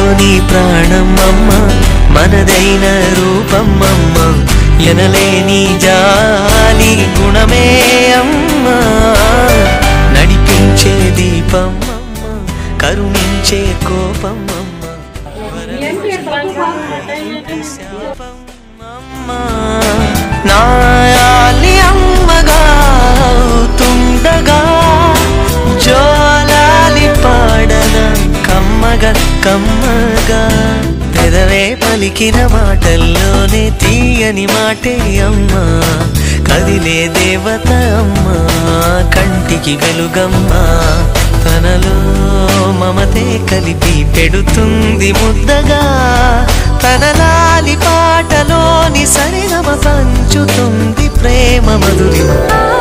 మనలోని ప్రాణం అమ్మ మనదైన రూపం అమ్మ ఎనలేని జాలి గుణమే అమ్మా నడిపించే దీపం అమ్మ కరుణించే కోపం అమ్మ శాపం అమ్మా నాయాలి అమ్మగా అవుతుండగా జోలాలి పాడన కమ్మగా కమ్మగా పెదవే పలికిన మాటల్లోనే తీయని మాటే అమ్మా కదిలే దేవత అమ్మా కంటికి వెలుగమ్మా తనలో మమతే కలిపి పెడుతుంది ముద్దగా తన లాలి పాటలోని సరిగమ పంచుతుంది ప్రేమ మధురిమ